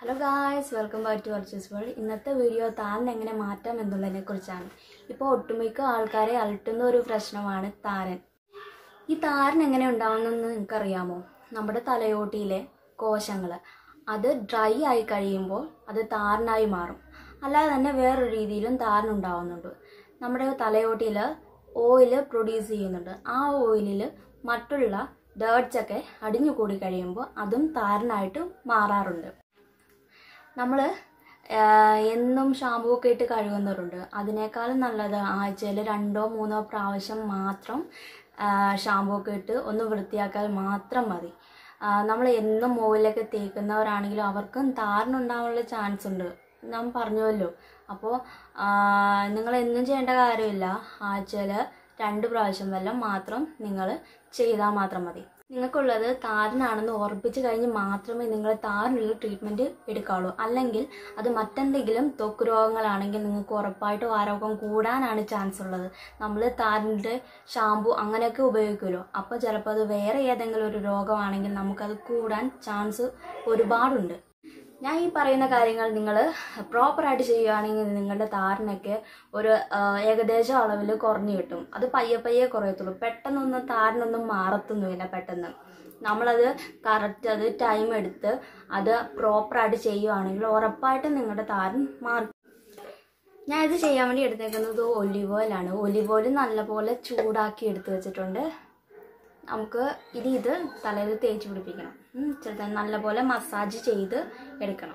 hello guys welcome back to വർച്ചസ് world ഇന്നത്തെ video താരൻ എങ്ങനെ മാറ്റാം എന്നുള്ളതിനെ കുറിച്ചാണ് ഇപ്പോൾ ഒട്ടുമിക്ക ആൾക്കാരെ അലട്ടുന്ന ഒരു പ്രശ്നമാണ് താരൻ ഈ താരൻ എങ്ങനെ ഉണ്ടാവുന്നെന്ന് നിങ്ങൾക്കറിയാമോ നമ്മുടെ തലയോട്ടിയിലെ കോശങ്ങൾ അത് ഡ്രൈ ആയി കഴിയുമ്പോൾ അത് താരനായി മാറും അല്ലാതെ തന്നെ വേറൊരു രീതിയിലും താരൻ ഉണ്ടാവുന്നുണ്ട് നമ്മുടെ തലയോട്ടിയിൽ ഓയിൽ പ്രൊഡ്യൂസ് ചെയ്യുന്നുണ്ട് ആ ഓയിലിൽ മറ്റുള്ള ഡേർട്സ് ഒക്കെ അടിഞ്ഞുകൂടി കഴിയുമ്പോൾ അതും താരനായിട്ട് മാറാറുണ്ട് നമ്മൾ എന്നും ഷാമ്പൂ ഒക്കെ ഇട്ട് കഴുകുന്നവരുണ്ട് അതിനേക്കാളും നല്ലത് ആഴ്ചയിൽ രണ്ടോ മൂന്നോ പ്രാവശ്യം മാത്രം ഷാമ്പൂ ഒക്കെ ഇട്ട് ഒന്ന് വൃത്തിയാക്കാൻ മാത്രം മതി നമ്മൾ എന്നും ഓയിലൊക്കെ തേക്കുന്നവരാണെങ്കിലും അവർക്കും താരനുണ്ടാവാനുള്ള ചാൻസ് ഉണ്ട് ഞാൻ പറഞ്ഞുവല്ലോ അപ്പോൾ നിങ്ങൾ എന്നും ചെയ്യേണ്ട കാര്യമില്ല ആഴ്ചയിൽ രണ്ട് പ്രാവശ്യം വല്ലം മാത്രം നിങ്ങൾ ചെയ്താൽ മാത്രം മതി നിങ്ങൾക്കുള്ളത് താരനാണെന്ന് ഉറപ്പിച്ച് കഴിഞ്ഞ് മാത്രമേ നിങ്ങൾ താരനുള്ള ട്രീറ്റ്മെൻറ്റ് എടുക്കാവുള്ളൂ അല്ലെങ്കിൽ അത് മറ്റെന്തെങ്കിലും ത്വക്ക് രോഗങ്ങളാണെങ്കിൽ നിങ്ങൾക്ക് ഉറപ്പായിട്ടും ആരോഗ്യം കൂടാനാണ് ചാൻസ് ഉള്ളത് നമ്മൾ താരൻ്റെ ഷാമ്പു അങ്ങനെയൊക്കെ ഉപയോഗിക്കുമല്ലോ അപ്പോൾ ചിലപ്പോൾ അത് വേറെ ഏതെങ്കിലും ഒരു രോഗമാണെങ്കിൽ നമുക്കത് കൂടാൻ ചാൻസ് ഒരുപാടുണ്ട് ഞാൻ ഈ പറയുന്ന കാര്യങ്ങൾ നിങ്ങൾ പ്രോപ്പറായിട്ട് ചെയ്യുകയാണെങ്കിൽ നിങ്ങളുടെ താരനൊക്കെ ഒരു ഏകദേശം അളവിൽ കുറഞ്ഞു കിട്ടും അത് പയ്യെ പയ്യെ കുറയത്തുള്ളൂ പെട്ടെന്നൊന്നും താരനൊന്നും മാറത്തൊന്നുമില്ല പെട്ടെന്ന് നമ്മളത് കറക്റ്റ് അത് ടൈം എടുത്ത് അത് പ്രോപ്പറായിട്ട് ചെയ്യുകയാണെങ്കിൽ ഉറപ്പായിട്ടും നിങ്ങളുടെ താരൻ മാറി ഞാൻ ഇത് ചെയ്യാൻ വേണ്ടി എടുത്തേക്കുന്നത് ഒലിവ് ഓയിലാണ് ഒലിവ് ഓയിൽ നല്ലപോലെ ചൂടാക്കി എടുത്ത് വെച്ചിട്ടുണ്ട് നമുക്ക് ഇനി ഇത് തലയിൽ തേച്ച് പിടിപ്പിക്കണം ചെറുതായി നല്ലപോലെ മസാജ് ചെയ്ത് എടുക്കണം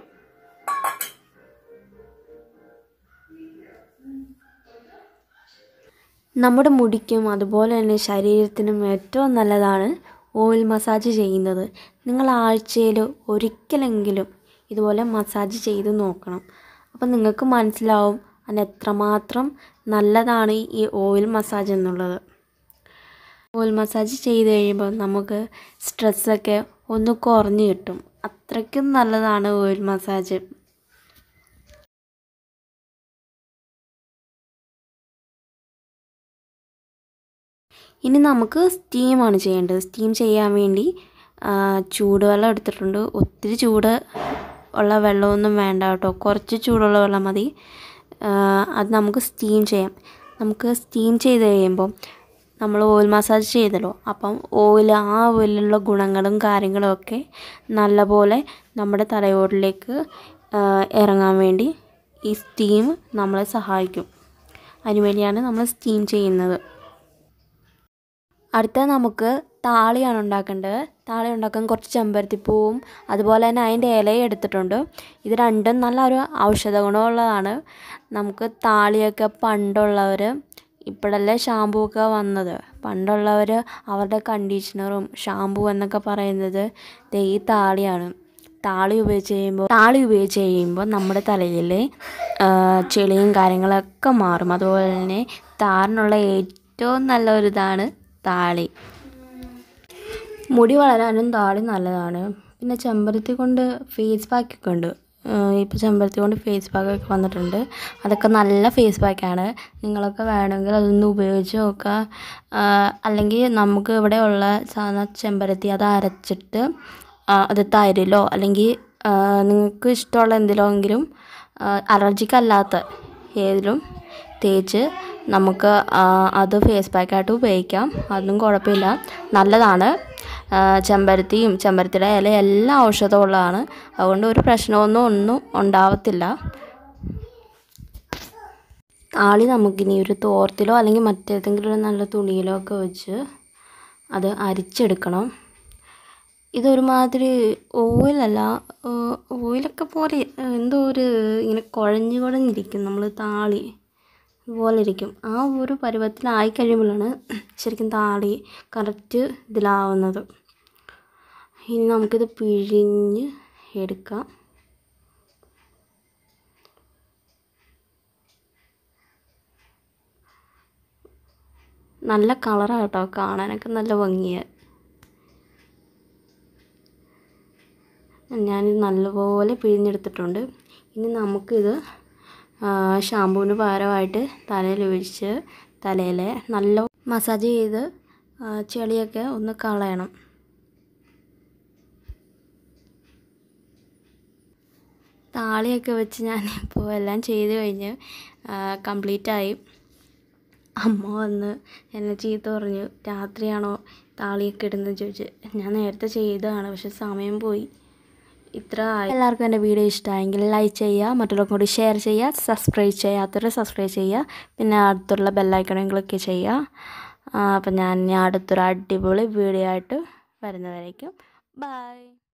നമ്മുടെ മുടിക്കും അതുപോലെ തന്നെ ശരീരത്തിനും ഏറ്റവും നല്ലതാണ് ഓയിൽ മസാജ് ചെയ്യുന്നത് നിങ്ങൾ ആഴ്ചയിൽ ഒരിക്കലെങ്കിലും ഇതുപോലെ മസാജ് ചെയ്ത് നോക്കണം അപ്പം നിങ്ങൾക്ക് മനസ്സിലാവും അതിന് എത്രമാത്രം നല്ലതാണ് ഈ ഓയിൽ മസാജ് എന്നുള്ളത് ഓയിൽ മസാജ് ചെയ്ത് കഴിയുമ്പോൾ നമുക്ക് സ്ട്രെസ്സൊക്കെ ഒന്ന് കുറഞ്ഞു കിട്ടും അത്രയ്ക്കും നല്ലതാണ് ഓയിൽ മസാജ് ഇനി നമുക്ക് സ്റ്റീമാണ് ചെയ്യേണ്ടത് സ്റ്റീം ചെയ്യാൻ വേണ്ടി ചൂടുവെള്ളം എടുത്തിട്ടുണ്ട് ഒത്തിരി ചൂട് ഉള്ള വെള്ളമൊന്നും വേണ്ട കേട്ടോ കുറച്ച് ചൂടുള്ള വെള്ളം മതി അത് നമുക്ക് സ്റ്റീം ചെയ്യാം നമുക്ക് സ്റ്റീം ചെയ്ത് കഴിയുമ്പോൾ നമ്മൾ ഓയിൽ മസാജ് ചെയ്തല്ലോ അപ്പം ഓയിൽ ആ ഓയിലുള്ള ഗുണങ്ങളും കാര്യങ്ങളും ഒക്കെ നല്ലപോലെ നമ്മുടെ തലയോട്ടിലേക്ക് ഇറങ്ങാൻ വേണ്ടി ഈ സ്റ്റീം നമ്മളെ സഹായിക്കും അതിനുവേണ്ടിയാണ് നമ്മൾ സ്റ്റീം ചെയ്യുന്നത് അടുത്ത നമുക്ക് താളിയാണ് ഉണ്ടാക്കേണ്ടത് താളി ഉണ്ടാക്കാൻ കുറച്ച് ചെമ്പരത്തിപ്പൂവും അതുപോലെ തന്നെ അതിൻ്റെ ഇലയും എടുത്തിട്ടുണ്ട് ഇത് രണ്ടും നല്ലൊരു ഔഷധ ഗുണമുള്ളതാണ് നമുക്ക് താളിയൊക്കെ പണ്ടുള്ളവർ ഇപ്പോഴല്ലേ ഷാമ്പൂ ഒക്കെ വന്നത് പണ്ടുള്ളവർ അവരുടെ കണ്ടീഷണറും ഷാമ്പൂ എന്നൊക്കെ പറയുന്നത് ഈ താളിയാണ് താളി ഉപയോഗിച്ച് കഴിയുമ്പോൾ താളി ഉപയോഗിച്ച് കഴിയുമ്പോൾ നമ്മുടെ തലയിൽ ചെളിയും കാര്യങ്ങളൊക്കെ മാറും അതുപോലെ തന്നെ താരനുള്ള ഏറ്റവും നല്ല ഒരു ഇതാണ് താളി മുടി വളരാനും താളി നല്ലതാണ് പിന്നെ ചെമ്പരത്തി കൊണ്ട് ഫേസ് പാക്കൊക്കെ ഉണ്ട് ഇപ്പോൾ ചെമ്പരത്തി കൊണ്ട് ഫേസ് പാക്കൊക്കെ വന്നിട്ടുണ്ട് അതൊക്കെ നല്ല ഫേസ് പാക്കാണ് നിങ്ങളൊക്കെ വേണമെങ്കിൽ അതൊന്ന് ഉപയോഗിച്ച് നോക്കുക അല്ലെങ്കിൽ നമുക്ക് ഇവിടെ ഉള്ള സാധാരണ ചെമ്പരത്തി അത് അരച്ചിട്ട് അത് തൈരിലോ അല്ലെങ്കിൽ നിങ്ങൾക്ക് ഇഷ്ടമുള്ള എന്തിലെങ്കിലും അലർജിക്ക് അല്ലാത്ത ഏതിലും തേച്ച് നമുക്ക് അത് ഫേസ് പാക്കായിട്ട് ഉപയോഗിക്കാം അതൊന്നും കുഴപ്പമില്ല നല്ലതാണ് ചെമ്പരത്തിയും ചെമ്പരത്തിയുടെ ഇല എല്ലാം ഔഷധമുള്ളതാണ് അതുകൊണ്ട് ഒരു പ്രശ്നമൊന്നും ഒന്നും ഉണ്ടാവത്തില്ല താളി നമുക്കിനി ഒരു തോർത്തിലോ അല്ലെങ്കിൽ മറ്റേതെങ്കിലും ഒരു നല്ല തുണിയിലോ ഒക്കെ വെച്ച് അത് അരിച്ചെടുക്കണം ഇതൊരുമാതിരി ഓയിലല്ല ഓയിലൊക്കെ പോലെ എന്തോ ഒരു ഇങ്ങനെ കുഴഞ്ഞു കുഴഞ്ഞിരിക്കും നമ്മൾ താളി അതുപോലെ ഇരിക്കും ആ ഒരു പരുവത്തിലായി കഴിയുമ്പോഴാണ് ശരിക്കും താളി കറക്റ്റ് ഇതിലാവുന്നത് ഇനി നമുക്കിത് പിഴിഞ്ഞ് എടുക്കാം നല്ല കളറാണ് കേട്ടോ കാണാനൊക്കെ നല്ല ഭംഗിയാണ് ഞാനിത് നല്ലപോലെ പിഴിഞ്ഞെടുത്തിട്ടുണ്ട് ഇനി നമുക്കിത് ഷാമ്പൂവിന് പകരമായിട്ട് തലയിൽ ഒഴിച്ച് തലയിൽ നല്ല മസാജ് ചെയ്ത് ചെളിയൊക്കെ ഒന്ന് കളയണം താളിയൊക്കെ വെച്ച് ഞാൻ ഇപ്പോൾ എല്ലാം ചെയ്ത് കഴിഞ്ഞ് കംപ്ലീറ്റ് ആയി അമ്മ വന്ന് എന്നെ ചീത്ത പറഞ്ഞു രാത്രിയാണോ താളിയൊക്കെ ഇടുന്നത് ചോദിച്ച് ഞാൻ നേരത്തെ ചെയ്തതാണ് പക്ഷെ സമയം പോയി ഇത്ര ആയി എല്ലാവർക്കും എൻ്റെ വീഡിയോ ഇഷ്ടമായെങ്കിൽ ലൈക്ക് ചെയ്യുക മറ്റുള്ളവർക്കും കൂടി ഷെയർ ചെയ്യുക സബ്സ്ക്രൈബ് ചെയ്യാത്തവർ സബ്സ്ക്രൈബ് ചെയ്യുക പിന്നെ അടുത്തുള്ള ബെല്ലൈക്കണും ക്ലിക്ക് ചെയ്യുക അപ്പം ഞാൻ ഇനി അടുത്തൊരു അടിപൊളി വീഡിയോ ആയിട്ട് വരുന്നതായിരിക്കും ബൈ